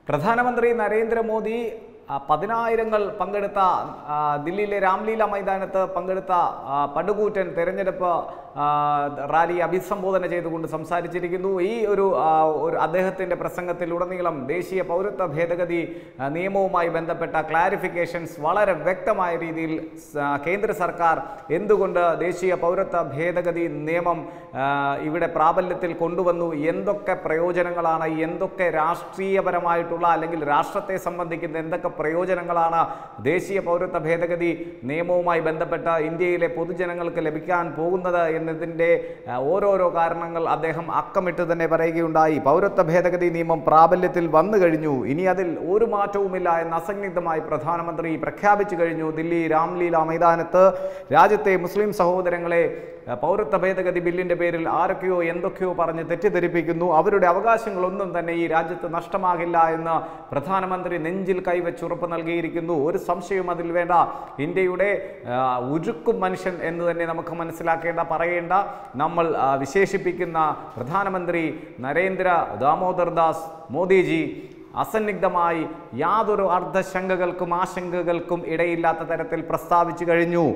പ്രധാനമന്ത്രി നരേന്ദ്രമോദി ആ, പതിനായിരങ്ങൾ പങ്കെടുത്ത ആ, ദില്ലിയിലെ രാംലീല മൈതാനത്ത് പങ്കെടുത്ത ആ, പടുകൂറ്റൻ തെരഞ്ഞെടുപ്പ് ആ, റാലി അഭിസംബോധന ചെയ്തുകൊണ്ട് സംസാരിച്ചിരിക്കുന്നു ഈ ഒരു ആ, ഒരു അദ്ദേഹത്തിൻ്റെ പ്രസംഗത്തിൽ ഉടനീളം ദേശീയ പൗരത്വ ഭേദഗതി ആ, നിയമവുമായി ബന്ധപ്പെട്ട ക്ലാരിഫിക്കേഷൻസ് വളരെ വ്യക്തമായ രീതിയിൽ സ- കേന്ദ്ര സർക്കാർ എന്തുകൊണ്ട് ദേശീയ പൗരത്വ ഭേദഗതി നിയമം ആ, ഇവിടെ പ്രാബല്യത്തിൽ കൊണ്ടുവന്നു എന്തൊക്കെ പ്രയോജനങ്ങളാണ് എന്തൊക്കെ രാഷ്ട്രീയപരമായിട്ടുള്ള അല്ലെങ്കിൽ രാഷ്ട്രത്തെ സംബന്ധിക്കുന്ന എന്തൊക്കെ പ്രയോജനങ്ങളാണ് ദേശീയ പൗരത്വ ഭേദഗതി നിയമവുമായി ബന്ധപ്പെട്ട ഇന്ത്യയിലെ പൊതുജനങ്ങൾക്ക് ലഭിക്കാൻ പോകുന്നത് എന്നതിൻ്റെ ആ, ഓരോരോ കാരണങ്ങൾ അദ്ദേഹം അക്കമിട്ട് തന്നെ പറയുകയുണ്ടായി പൗരത്വ ഭേദഗതി നിയമം പ്രാബല്യത്തിൽ വന്നു കഴിഞ്ഞു ഇനി അതിൽ ഒരു മാറ്റവുമില്ല എന്ന് അസന്നിഗ്ധമായി പ്രധാനമന്ത്രി പ്രഖ്യാപിച്ചു കഴിഞ്ഞു ദില്ലി രാംലീല മൈതാനത്ത് രാജ്യത്തെ മുസ്ലിം സഹോദരങ്ങളെ ആ, പൗരത്വ ഭേദഗതി ബില്ലിന്റെ പേരിൽ ആരൊക്കെയോ എന്തൊക്കെയോ പറഞ്ഞ് തെറ്റിദ്ധരിപ്പിക്കുന്നു അവരുടെ അവകാശങ്ങളൊന്നും തന്നെ ഈ രാജ്യത്ത് നഷ്ടമാകില്ല എന്ന് പ്രധാനമന്ത്രി നെഞ്ചിൽ കൈവച്ച് ഉറപ്പ് നൽകിയിരിക്കുന്നു ഒരു സംശയവും അതിൽ വേണ്ട ഇന്ത്യയുടെ ആ, ഉരുക്കും മനുഷ്യൻ എന്ന് തന്നെ നമുക്ക് മനസ്സിലാക്കേണ്ട പറയേണ്ട നമ്മൾ ആ, വിശേഷിപ്പിക്കുന്ന പ്രധാനമന്ത്രി നരേന്ദ്ര ദാമോദർ ദാസ് മോദിജി അസന്നിഗ്ധമായി യാതൊരു അർദ്ധശങ്കകൾക്കും ആശങ്കകൾക്കും ഇടയില്ലാത്ത തരത്തിൽ പ്രസ്താവിച്ചു കഴിഞ്ഞു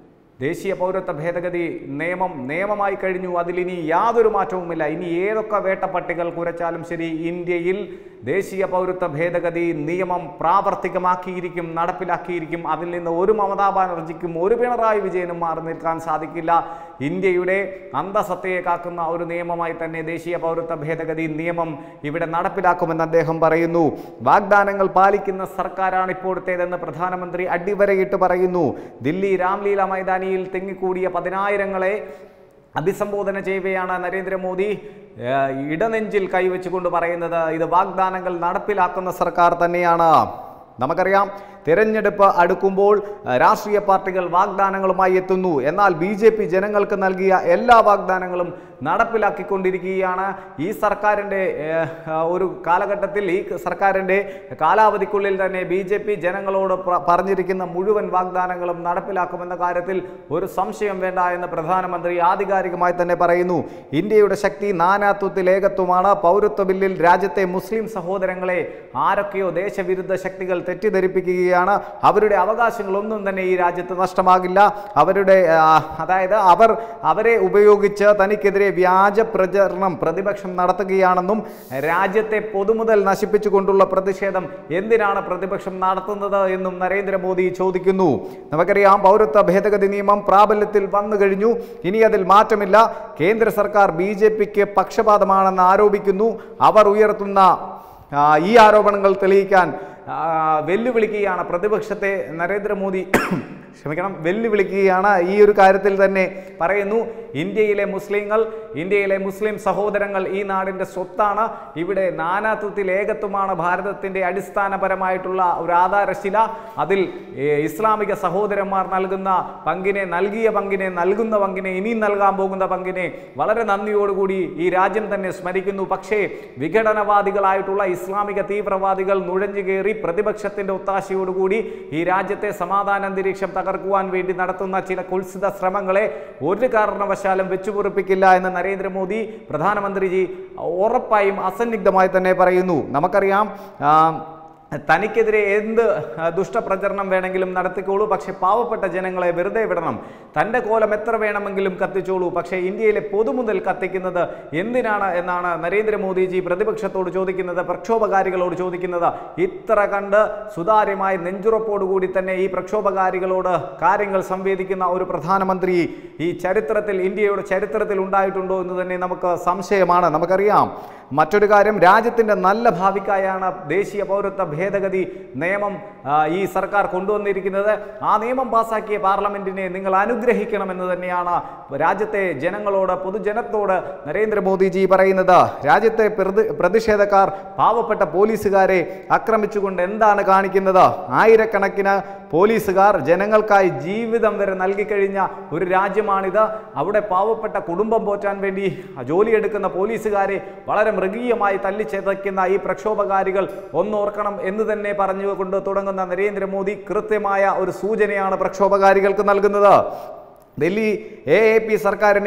ദേശീയ പൗരത്വ ഭേദഗതി നിയമം നിയമമായി കഴിഞ്ഞു അതിലിനി യാതൊരു മാറ്റവുമില്ല ഇനി ഏതൊക്കെ വേട്ടപ്പട്ടികൾ കുരച്ചാലും ശരി ഇന്ത്യയിൽ ദേശീയ പൗരത്വ ഭേദഗതി നിയമം പ്രാവർത്തികമാക്കിയിരിക്കും നടപ്പിലാക്കിയിരിക്കും അതിൽ നിന്ന് ഒരു മമതാ ബാനർജിക്കും ഒരു പിണറായി വിജയനും മാറി നിൽക്കാൻ സാധിക്കില്ല ഇന്ത്യയുടെ അന്തസത്തയെ കാക്കുന്ന ഒരു നിയമമായി തന്നെ ദേശീയ പൗരത്വ ഭേദഗതി നിയമം ഇവിടെ നടപ്പിലാക്കുമെന്ന് അദ്ദേഹം പറയുന്നു വാഗ്ദാനങ്ങൾ പാലിക്കുന്ന സർക്കാരാണ് ഇപ്പോഴത്തേതെന്ന് പ്രധാനമന്ത്രി അടിവരയിട്ട് പറയുന്നു ദില്ലി രാംലീല മൈതാനിയിൽ തിങ്ങിക്കൂടിയ പതിനായിരങ്ങളെ അഭിസംബോധന ചെയ്യവെയാണ് നരേന്ദ്രമോദി ഏഹ്, ഇടനെഞ്ചിൽ കൈവച്ചുകൊണ്ട് പറയുന്നത് ഇത് വാഗ്ദാനങ്ങൾ നടപ്പിലാക്കുന്ന സർക്കാർ തന്നെയാണ് നമുക്കറിയാം തിരഞ്ഞെടുപ്പ് അടുക്കുമ്പോൾ ഏഹ്, രാഷ്ട്രീയ പാർട്ടികൾ വാഗ്ദാനങ്ങളുമായി എത്തുന്നു എന്നാൽ ബി ജെ പി ജനങ്ങൾക്ക് നൽകിയ എല്ലാ വാഗ്ദാനങ്ങളും നടപ്പിലാക്കിക്കൊണ്ടിരിക്കുകയാണ് ഈ സർക്കാരിൻ്റെ ഏഹ്, ഒരു കാലഘട്ടത്തിൽ ഈ സർക്കാരിൻ്റെ കാലാവധിക്കുള്ളിൽ തന്നെ ബി ജെ പി ജനങ്ങളോട് പ്ര- പറഞ്ഞിരിക്കുന്ന മുഴുവൻ വാഗ്ദാനങ്ങളും നടപ്പിലാക്കുമെന്ന കാര്യത്തിൽ ഒരു സംശയം വേണ്ട എന്ന് പ്രധാനമന്ത്രി ആധികാരികമായി തന്നെ പറയുന്നു ഇന്ത്യയുടെ ശക്തി നാനാത്വത്തിൽ ഏകത്വമാണ് പൗരത്വ ബില്ലിൽ രാജ്യത്തെ മുസ്ലിം സഹോദരങ്ങളെ ആരൊക്കെയോ ദേശവിരുദ്ധ ശക്തികൾ തെറ്റിദ്ധരിപ്പിക്കുകയാണ് അവരുടെ അവകാശങ്ങളൊന്നും തന്നെ ഈ രാജ്യത്ത് നഷ്ടമാകില്ല അവരുടെ ആ, അതായത് അവർ അവരെ ഉപയോഗിച്ച് തനിക്കെതിരെ വ്യാജ പ്രചരണം പ്രതിപക്ഷം നടത്തുകയാണെന്നും രാജ്യത്തെ പൊതുമുതൽ നശിപ്പിച്ചുകൊണ്ടുള്ള പ്രതിഷേധം എന്തിനാണ് പ്രതിപക്ഷം നടത്തുന്നത് എന്നും നരേന്ദ്രമോദി ചോദിക്കുന്നു നമുക്കറിയാം പൗരത്വ ഭേദഗതി നിയമം പ്രാബല്യത്തിൽ വന്നു കഴിഞ്ഞു ഇനി അതിൽ മാറ്റമില്ല കേന്ദ്ര സർക്കാർ ബി ജെ പിക്ക് പക്ഷപാതമാണെന്ന് ആരോപിക്കുന്നു അവർ ഉയർത്തുന്ന ആ, ഈ ആരോപണങ്ങൾ തെളിയിക്കാൻ ആ, വെല്ലുവിളിക്കുകയാണ് പ്രതിപക്ഷത്തെ നരേന്ദ്രമോദി ക്ഷമിക്കണം വെല്ലുവിളിക്കുകയാണ് ഈ ഒരു കാര്യത്തിൽ തന്നെ പറയുന്നു ഇന്ത്യയിലെ മുസ്ലിങ്ങൾ ഇന്ത്യയിലെ മുസ്ലിം സഹോദരങ്ങൾ ഈ നാടിൻ്റെ സ്വത്താണ് ഇവിടെ നാനാത്വത്തിൽ ഏകത്വമാണ് ഭാരതത്തിൻ്റെ അടിസ്ഥാനപരമായിട്ടുള്ള ഒരു ആധാരശില അതിൽ ഏ, ഇസ്ലാമിക സഹോദരന്മാർ നൽകുന്ന പങ്കിനെ നൽകിയ പങ്കിനെ നൽകുന്ന പങ്കിനെ ഇനിയും നൽകാൻ പോകുന്ന പങ്കിനെ വളരെ നന്ദിയോടുകൂടി ഈ രാജ്യം തന്നെ സ്മരിക്കുന്നു പക്ഷേ വിഘടനവാദികളായിട്ടുള്ള ഇസ്ലാമിക തീവ്രവാദികൾ നുഴഞ്ഞു കയറി പ്രതിപക്ഷത്തിന്റെ ഒത്താശയോടുകൂടി ഈ രാജ്യത്തെ സമാധാന അന്തരീക്ഷം തകർക്കുവാൻ വേണ്ടി നടത്തുന്ന ചില കുൽസിത ശ്രമങ്ങളെ ഒരു കാരണവശാലും വെച്ചുപൊറിപ്പിക്കില്ല എന്ന് നരേന്ദ്രമോദി പ്രധാനമന്ത്രിജി ഉറപ്പായും അസന്നിഗ്ധമായി തന്നെ പറയുന്നു നമുക്കറിയാം ആ, തനിക്കെതിരെ എന്ത് ആ, ദുഷ്ടപ്രചരണം വേണമെങ്കിലും നടത്തിക്കോളൂ പക്ഷെ പാവപ്പെട്ട ജനങ്ങളെ വെറുതെ വിടണം തൻ്റെ കോലം എത്ര വേണമെങ്കിലും കത്തിച്ചോളൂ പക്ഷേ ഇന്ത്യയിലെ പൊതുമുതൽ കത്തിക്കുന്നത് എന്തിനാണ് എന്നാണ് നരേന്ദ്രമോദിജി പ്രതിപക്ഷത്തോട് ചോദിക്കുന്നത് പ്രക്ഷോഭകാരികളോട് ചോദിക്കുന്നത് ഇത്ര കണ്ട് സുതാര്യമായ നെഞ്ചുറപ്പോടുകൂടി തന്നെ ഈ പ്രക്ഷോഭകാരികളോട് കാര്യങ്ങൾ സംവേദിക്കുന്ന ഒരു പ്രധാനമന്ത്രി ഈ ചരിത്രത്തിൽ ഇന്ത്യയുടെ ചരിത്രത്തിൽ ഉണ്ടായിട്ടുണ്ടോ എന്ന് തന്നെ നമുക്ക് സംശയമാണ് നമുക്കറിയാം മറ്റൊരു കാര്യം രാജ്യത്തിൻ്റെ നല്ല ഭാവിക്കായാണ് ദേശീയ പൗരത്വ ഭേദഗതി നിയമം ആ, ഈ സർക്കാർ കൊണ്ടുവന്നിരിക്കുന്നത് ആ നിയമം പാസാക്കിയ പാർലമെന്റിനെ നിങ്ങൾ അനുഗ്രഹിക്കണമെന്ന് തന്നെയാണ് രാജ്യത്തെ ജനങ്ങളോട് പൊതുജനത്തോട് നരേന്ദ്രമോദിജി പറയുന്നത് രാജ്യത്തെ പ്രതി പ്രതിഷേധക്കാർ പാവപ്പെട്ട പോലീസുകാരെ ആക്രമിച്ചുകൊണ്ട് എന്താണ് കാണിക്കുന്നത് ആയിരക്കണക്കിന് പോലീസുകാർ ജനങ്ങൾക്കായി ജീവിതം വരെ നൽകിക്കഴിഞ്ഞ ഒരു രാജ്യമാണിത് അവിടെ പാവപ്പെട്ട കുടുംബം പോറ്റാൻ വേണ്ടി ജോലിയെടുക്കുന്ന പോലീസുകാരെ വളരെ മൃഗീയമായി തല്ലിച്ചതയ്ക്കുന്ന ഈ പ്രക്ഷോഭകാരികൾ ഒന്നോർക്കണം എന്ന് തന്നെ പറഞ്ഞുകൊണ്ട് തുടങ്ങുന്ന നരേന്ദ്രമോദി കൃത്യമായ ഒരു സൂചനയാണ് പ്രക്ഷോഭകാരികൾക്ക് നൽകുന്നത് ഡൽഹി എ എ പി സർക്കാരിനെയും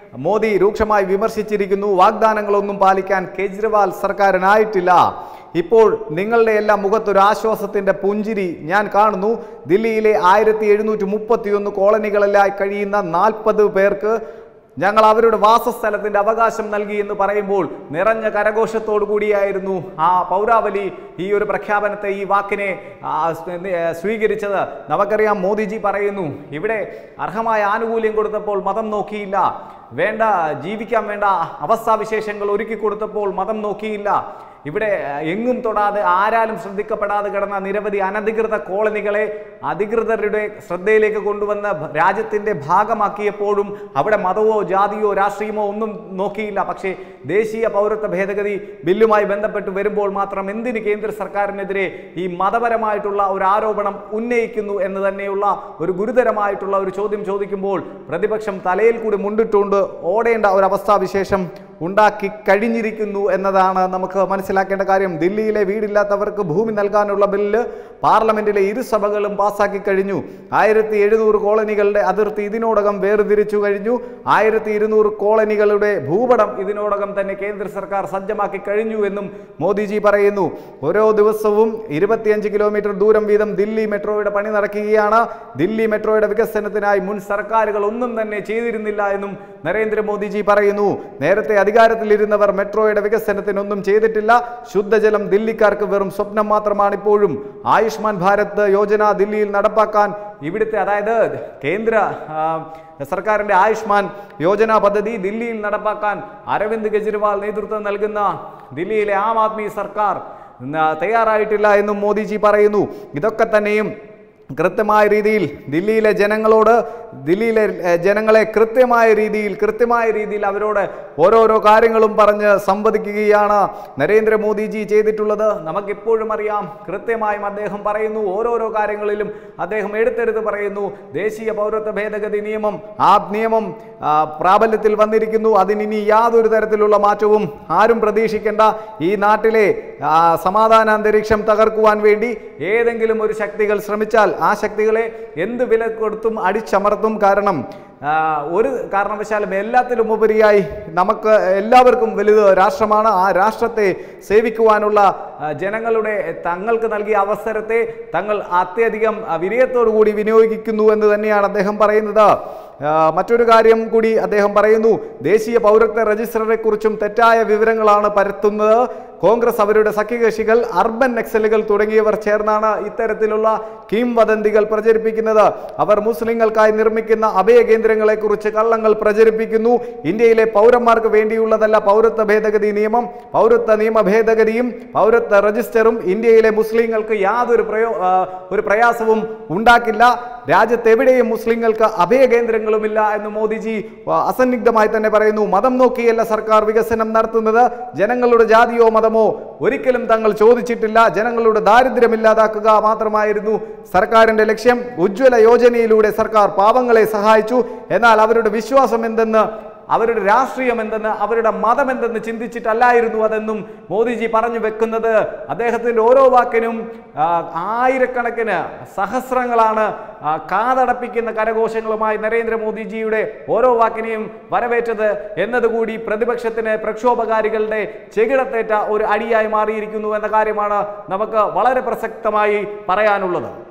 മോദി രൂക്ഷമായി വിമർശിച്ചിരിക്കുന്നു വാഗ്ദാനങ്ങളൊന്നും പാലിക്കാൻ കേജ്രിവാൾ സർക്കാരിനായിട്ടില്ല ഇപ്പോൾ നിങ്ങളുടെ എല്ലാം മുഖത്തൊരു ആശ്വാസത്തിന്റെ പുഞ്ചിരി ഞാൻ കാണുന്നു ദില്ലിയിലെ ആയിരത്തി എഴുന്നൂറ്റി മുപ്പത്തിയൊന്ന് കോളനികളിലായി കഴിയുന്ന നാൽപ്പത് പേർക്ക് ഞങ്ങൾ അവരുടെ വാസസ്ഥലത്തിന്റെ അവകാശം നൽകി എന്ന് പറയുമ്പോൾ നിറഞ്ഞ കരഘോഷത്തോടു കൂടിയായിരുന്നു ആ പൗരാവലി ഈ ഒരു പ്രഖ്യാപനത്തെ ഈ വാക്കിനെ ആ, സ്- നി- ഏ, സ്വീകരിച്ചത് നമുക്കറിയാം മോദിജി പറയുന്നു ഇവിടെ അർഹമായ ആനുകൂല്യം കൊടുത്തപ്പോൾ മതം നോക്കിയില്ല വേണ്ട ജീവിക്കാൻ വേണ്ട അവസ്ഥാവിശേഷങ്ങൾ ഒരുക്കി കൊടുത്തപ്പോൾ മതം നോക്കിയില്ല ഇവിടെ അഹ്, എങ്ങും തൊടാതെ ആരാലും ശ്രദ്ധിക്കപ്പെടാതെ കിടന്ന നിരവധി അനധികൃത കോളനികളെ അധികൃതരുടെ ശ്രദ്ധയിലേക്ക് കൊണ്ടുവന്ന് ഭ- രാജ്യത്തിന്റെ ഭാഗമാക്കിയപ്പോഴും അവിടെ മതമോ ജാതിയോ രാഷ്ട്രീയമോ ഒന്നും നോക്കിയില്ല പക്ഷേ ദേശീയ പൗരത്വ ഭേദഗതി ബില്ലുമായി ബന്ധപ്പെട്ട് വരുമ്പോൾ മാത്രം എന്തിന് കേന്ദ്ര സർക്കാരിനെതിരെ ഈ മതപരമായിട്ടുള്ള ഒരു ആരോപണം ഉന്നയിക്കുന്നു എന്ന് തന്നെയുള്ള ഒരു ഗുരുതരമായിട്ടുള്ള ഒരു ചോദ്യം ചോദിക്കുമ്പോൾ പ്രതിപക്ഷം തലയിൽ കൂടി മുണ്ടിട്ടുകൊണ്ട് ഓടേണ്ട ഒരു അവസ്ഥാവിശേഷം ഉണ്ടാക്കി കഴിഞ്ഞിരിക്കുന്നു എന്നതാണ് നമുക്ക് മനസ്സിലാക്കേണ്ട കാര്യം ദില്ലിയിലെ വീടില്ലാത്തവർക്ക് ഭൂമി നൽകാനുള്ള ബില്ല് പാർലമെന്റിലെ ഇരുസഭകളും പാസാക്കി കഴിഞ്ഞു ആയിരത്തി എഴുന്നൂറ് കോളനികളുടെ അതിർത്തി ഇതിനോടകം വേർതിരിച്ചു കഴിഞ്ഞു ആയിരത്തി ഇരുന്നൂറ് കോളനികളുടെ ഭൂപടം ഇതിനോടകം തന്നെ കേന്ദ്ര സർക്കാർ സജ്ജമാക്കി കഴിഞ്ഞു എന്നും മോദിജി പറയുന്നു ഓരോ ദിവസവും ഇരുപത്തിയഞ്ച് കിലോമീറ്റർ ദൂരം വീതം ദില്ലി മെട്രോയുടെ പണി നടക്കുകയാണ് ദില്ലി മെട്രോയുടെ വികസനത്തിനായി മുൻ സർക്കാരുകൾ ഒന്നും തന്നെ ചെയ്തിരുന്നില്ല എന്നും നരേന്ദ്രമോദിജി പറയുന്നു നേരത്തെ അധികാരത്തിലിരുന്നവർ മെട്രോയുടെ വികസനത്തിനൊന്നും ചെയ്തിട്ടില്ല ശുദ്ധജലം ദില്ലിക്കാർക്ക് വെറും സ്വപ്നം മാത്രമാണ് ഇപ്പോഴും ആയുഷ്മാൻ ഭാരത് യോജന ദില്ലിയിൽ നടപ്പാക്കാൻ ഇവിടുത്തെ അതായത് കേന്ദ്ര ആ, സർക്കാരിന്റെ ആയുഷ്മാൻ യോജന പദ്ധതി ദില്ലിയിൽ നടപ്പാക്കാൻ അരവിന്ദ് കെജ്രിവാൾ നേതൃത്വം നൽകുന്ന ദില്ലിയിലെ ആം ആദ്മി സർക്കാർ ന- തയ്യാറായിട്ടില്ല എന്നും മോദിജി പറയുന്നു ഇതൊക്കെ തന്നെയും കൃത്യമായ രീതിയിൽ ദില്ലിയിലെ ജനങ്ങളോട് ദില്ലിയിലെ ഏഹ്, ജനങ്ങളെ കൃത്യമായ രീതിയിൽ കൃത്യമായ രീതിയിൽ അവരോട് ഓരോരോ കാര്യങ്ങളും പറഞ്ഞ് സംവദിക്കുകയാണ് നരേന്ദ്രമോദിജി ചെയ്തിട്ടുള്ളത് നമുക്കെപ്പോഴും അറിയാം കൃത്യമായും അദ്ദേഹം പറയുന്നു ഓരോരോ കാര്യങ്ങളിലും അദ്ദേഹം എടുത്തെടുത്ത് പറയുന്നു ദേശീയ പൗരത്വ ഭേദഗതി നിയമം ആ നിയമം ആ, പ്രാബല്യത്തിൽ വന്നിരിക്കുന്നു അതിനി യാതൊരു തരത്തിലുള്ള മാറ്റവും ആരും പ്രതീക്ഷിക്കേണ്ട ഈ നാട്ടിലെ ആ, സമാധാന അന്തരീക്ഷം തകർക്കുവാൻ വേണ്ടി ഏതെങ്കിലും ഒരു ശക്തികൾ ശ്രമിച്ചാൽ ആ ശക്തികളെ എന്ത് വില കൊടുത്തും അടിച്ചമർത്തും കാരണം ആ, ഒരു കാരണവശാലും എല്ലാത്തിലും ഉപരിയായി നമുക്ക് എല്ലാവർക്കും വലുത് രാഷ്ട്രമാണ് ആ രാഷ്ട്രത്തെ സേവിക്കുവാനുള്ള ആ, ജനങ്ങളുടെ തങ്ങൾക്ക് നൽകിയ അവസരത്തെ തങ്ങൾ അത്യധികം ആ, വിനയത്തോടു കൂടി വിനിയോഗിക്കുന്നു എന്ന് തന്നെയാണ് അദ്ദേഹം പറയുന്നത് ആ, മറ്റൊരു കാര്യം കൂടി അദ്ദേഹം പറയുന്നു ദേശീയ പൗരത്വ രജിസ്റ്ററെ കുറിച്ചും തെറ്റായ വിവരങ്ങളാണ് പരത്തുന്നത് കോൺഗ്രസ് അവരുടെ സഖ്യകക്ഷികൾ അർബൻ നക്സലുകൾ തുടങ്ങിയവർ ചേർന്നാണ് ഇത്തരത്തിലുള്ള കിംവദന്തികൾ പ്രചരിപ്പിക്കുന്നത് അവർ മുസ്ലിങ്ങൾക്കായി നിർമ്മിക്കുന്ന അഭയ കേന്ദ്രങ്ങളെക്കുറിച്ച് കള്ളങ്ങൾ പ്രചരിപ്പിക്കുന്നു ഇന്ത്യയിലെ പൗരന്മാർക്ക് വേണ്ടിയുള്ളതല്ല പൗരത്വ ഭേദഗതി നിയമം പൗരത്വ നിയമ ഭേദഗതിയും പൗരത്വ രജിസ്റ്ററും ഇന്ത്യയിലെ മുസ്ലിങ്ങൾക്ക് യാതൊരു പ്രയോ ആ, ഒരു പ്രയാസവും ഉണ്ടാക്കില്ല രാജ്യത്തെവിടെയും മുസ്ലിങ്ങൾക്ക് അഭയ കേന്ദ്രങ്ങളുമില്ല എന്ന് മോദിജി ആ, അസന്നിഗ്ധമായി തന്നെ പറയുന്നു മതം നോക്കിയല്ല സർക്കാർ വികസനം നടത്തുന്നത് ജനങ്ങളുടെ ജാതിയോ മതമോ ഒരിക്കലും തങ്ങൾ ചോദിച്ചിട്ടില്ല ജനങ്ങളുടെ ദാരിദ്ര്യം ഇല്ലാതാക്കുക മാത്രമായിരുന്നു സർക്കാരിന്റെ ലക്ഷ്യം ഉജ്ജ്വല യോജനയിലൂടെ സർക്കാർ പാവങ്ങളെ സഹായിച്ചു എന്നാൽ അവരുടെ വിശ്വാസം എന്തെന്ന് അവരുടെ രാഷ്ട്രീയം എന്തെന്ന് അവരുടെ മതം എന്തെന്ന് ചിന്തിച്ചിട്ടല്ലായിരുന്നു അതെന്നും മോദിജി പറഞ്ഞു വെക്കുന്നത് അദ്ദേഹത്തിൻ്റെ ഓരോ വാക്കിനും ആ, ആയിരക്കണക്കിന് സഹസ്രങ്ങളാണ് ആ, കാതടപ്പിക്കുന്ന കരഘോഷങ്ങളുമായി നരേന്ദ്രമോദിജിയുടെ ഓരോ വാക്കിനെയും വരവേറ്റത് എന്നതുകൂടി പ്രതിപക്ഷത്തിന് പ്രക്ഷോഭകാരികളുടെ ചെകിടത്തേറ്റ ഒരു അടിയായി മാറിയിരിക്കുന്നു എന്ന കാര്യമാണ് നമുക്ക് വളരെ പ്രസക്തമായി പറയാനുള്ളത്